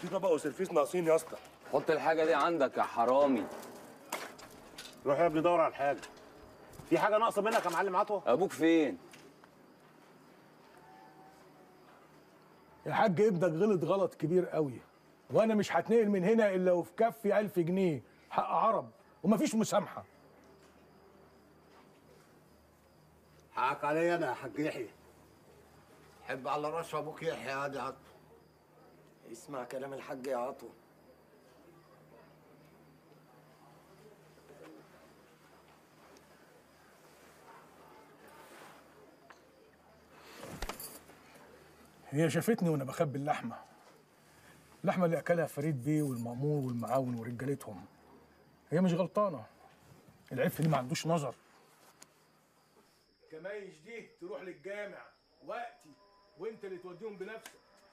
في طبق وسرفيس ناقصين يا اسطى حط الحاجه دي عندك يا حرامي روح يا ابني دور على الحاجه في حاجه ناقصه منك يا معلم عطوه ابوك فين يا حاج ابنك غلط غلط كبير قوي وانا مش هتنقل من هنا الا وفي كفي ألف جنيه حق عرب ومفيش مسامحه حقك عليا انا يا حاج يحيى حب على راس ابوك يحيى يا دي عطو اسمع كلام الحاج يا عطو هي شافتني وانا بخبي اللحمه اللحمه اللي اكلها فريد بيه والمامور والمعاون ورجالتهم هي مش غلطانه العف اللي ما عندوش نظر كمايش دي تروح للجامع وقتي وانت اللي توديهم بنفسك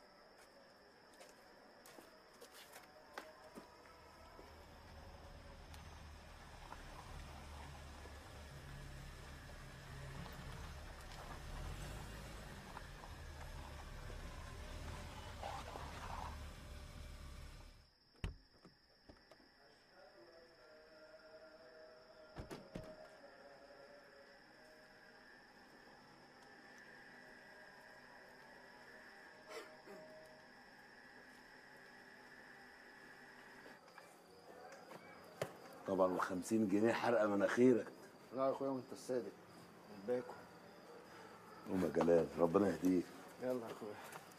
طبعا ال 50 جنيه حرقه مناخيرك لا يا اخويا وانت الصادق باكل قوم يا جلال ربنا يهديك يلا يا اخويا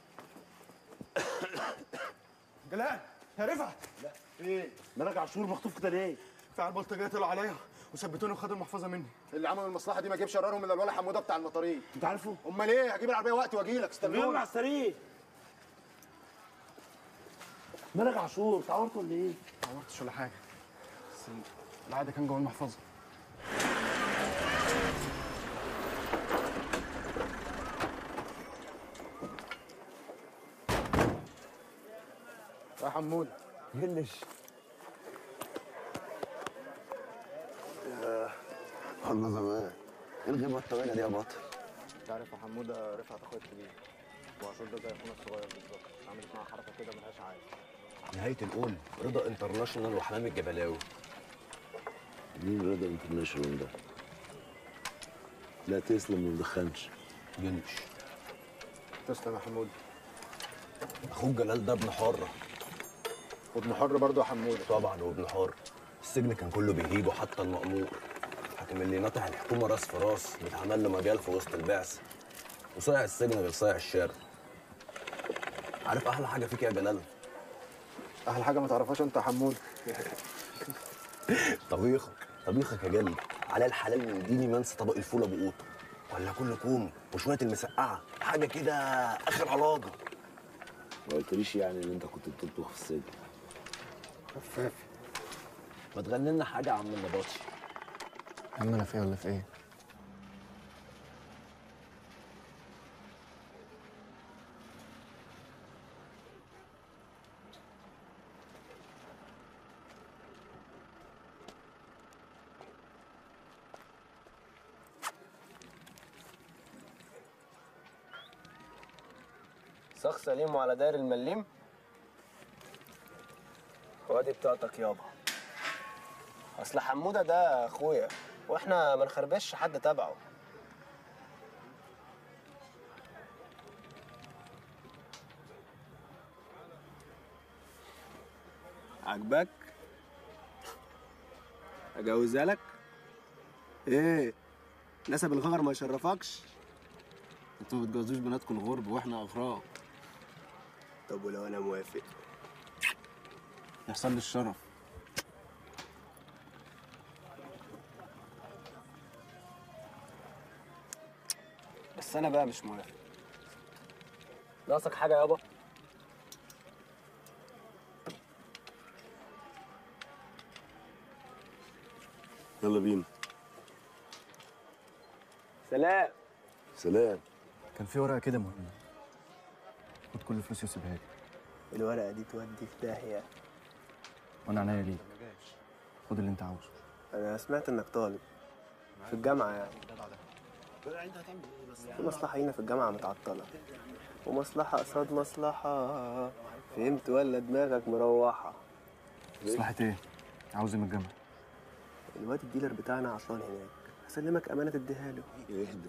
جلال يا رفعت ايه مالك عاشور مخطوف كده ليه؟ بتاع البلطجيه طلعوا عليا وثبتوني وخدوا المحفظه مني اللي عمل المصلحه دي ما جابش قرارهم الا الولا حموده بتاع المطاريد انت عارفه؟ امال ايه هجيب العربيه وقتي واجي لك يلا على استنوني السرير مالك عاشور اتعورت ولا ايه؟ ما عملتش ولا حاجه بس العاده كان جوه المحفظه يا حمود جلش والله زمان ايه الغيبه الطويله دي يا بطل انت عارف يا حموده رفعت اخويا الكبير وعاشور ده زي اخونا الصغير بالظبط عملت معاه حركه كده ملهاش عادي نهايه القول رضا انترناشونال وحمام الجبلاوي مين رضا انترناشونال ده؟ لا تسلم ما تدخنش جنش تسلم يا حمود اخوك جلال ده ابن حره وابن حر برضه يا حموده طبعا وابن حر السجن كان كله بيهيجه حتى المأمور حاكم اللي ناطح الحكومه راس في راس بيتعمل له مجال في وسط البعث وصايع السجن غير صايع الشارع عارف احلى حاجه فيك يا جلال احلى حاجه ما تعرفهاش انت يا حمود طبيخك طبيخك يا جلي على الحلال من ديني منسى طبق الفول ابو قوطه ولا كل كوم وشويه المسقعه حاجه كده اخر علاجه ما قلتليش يعني ان انت كنت بتطبخ في السجن خفافي ما تغني لنا حاجه يا عم النباطي يا عم انا في ايه ولا في ايه شخص سليم وعلى داير المليم وادي بتاعتك يابا اصل حموده ده اخويا واحنا ما نخربش حد تبعه عجبك اجوزها لك ايه نسب الغار ما يشرفكش انتوا ما بتجوزوش بناتكم الغرب واحنا اغراب طب ولو انا موافق يحصل لي الشرف بس انا بقى مش موافق ناقصك حاجه يابا يلا بينا سلام سلام كان في ورقه كده مهمه خد كل فلوسي وسيبها لي الورقه دي تودي في داهيه وانا عنيا ليك خد اللي انت عاوزه انا سمعت انك طالب في الجامعه يعني في مصلحه هنا في الجامعه متعطله ومصلحه قصاد مصلحه فهمت ولا دماغك مروحة مصلحة ايه؟ عاوز ايه من الجامعة؟ الواد الديلر بتاعنا عطلان هناك هسلمك أمانة تديها له اهدى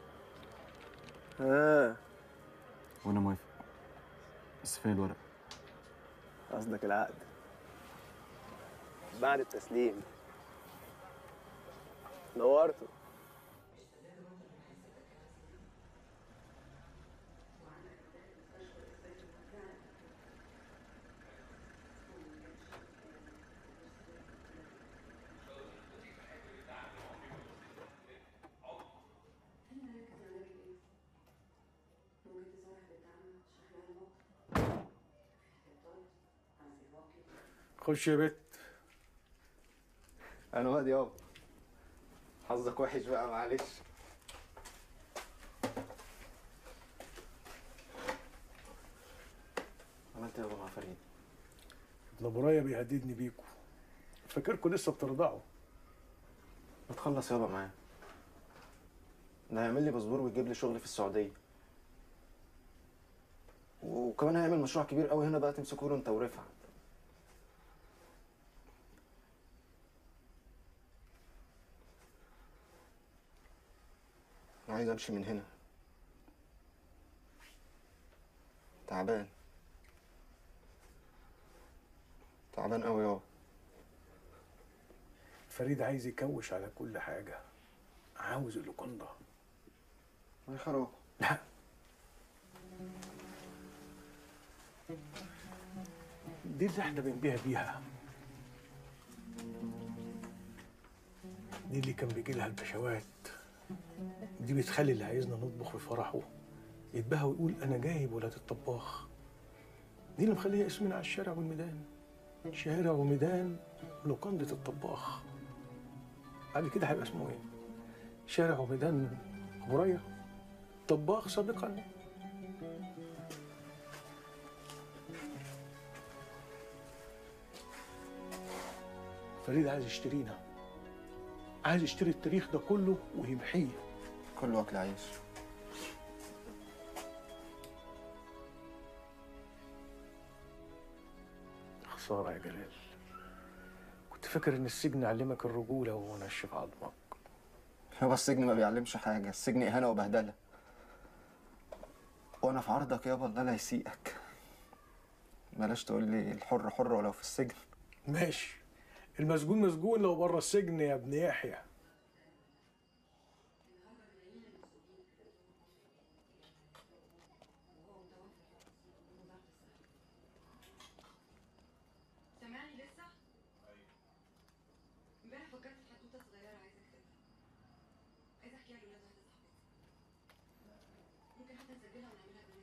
ها وانا موافق بس فين الورق؟ قصدك العقد بعد التسليم نورته خش يا بت انا واد يابا حظك وحش بقى معلش عملت ايه يابا مع فريد ابن ابرايا بيهددني بيكوا فاكركوا لسه بترضعوا بتخلص يابا معاه ده هيعمل لي باسبور ويجيب لي شغل في السعوديه وكمان هيعمل مشروع كبير قوي هنا بقى تمسكوا له انت ورفعت انا عايز امشي من هنا تعبان تعبان قوي يابا فريد عايز يكوش على كل حاجة عاوز اللوكندا يا خراب لا دي اللي احنا بنبيع بيها دي اللي كان بيجي لها البشوات دي بتخلي اللي عايزنا نطبخ في فرحه يتباهى ويقول انا جايب ولاد الطباخ دي اللي مخليها اسمنا على الشارع والميدان شارع وميدان لوكندة الطباخ بعد كده هيبقى اسمه ايه؟ شارع وميدان ابو ريا طباخ سابقا فريد عايز يشترينا عايز يشتري التاريخ ده كله ويمحيه كله اكل عيش خسارة يا جلال كنت فاكر ان السجن يعلمك الرجولة ونشف عظمك يابا السجن ما بيعلمش حاجة السجن إهانة وبهدلة وأنا في عرضك يابا الله لا يسيئك بلاش تقول لي الحر حر ولو في السجن ماشي المسجون مسجون لو بره السجن يا ابن يحيى سامعني لسه؟ ايوه امبارح فكرت في حدوته صغيره عايزه اكتبها عايزه احكيها لولاد واحده صاحبتي ممكن حتى نسجلها ونعملها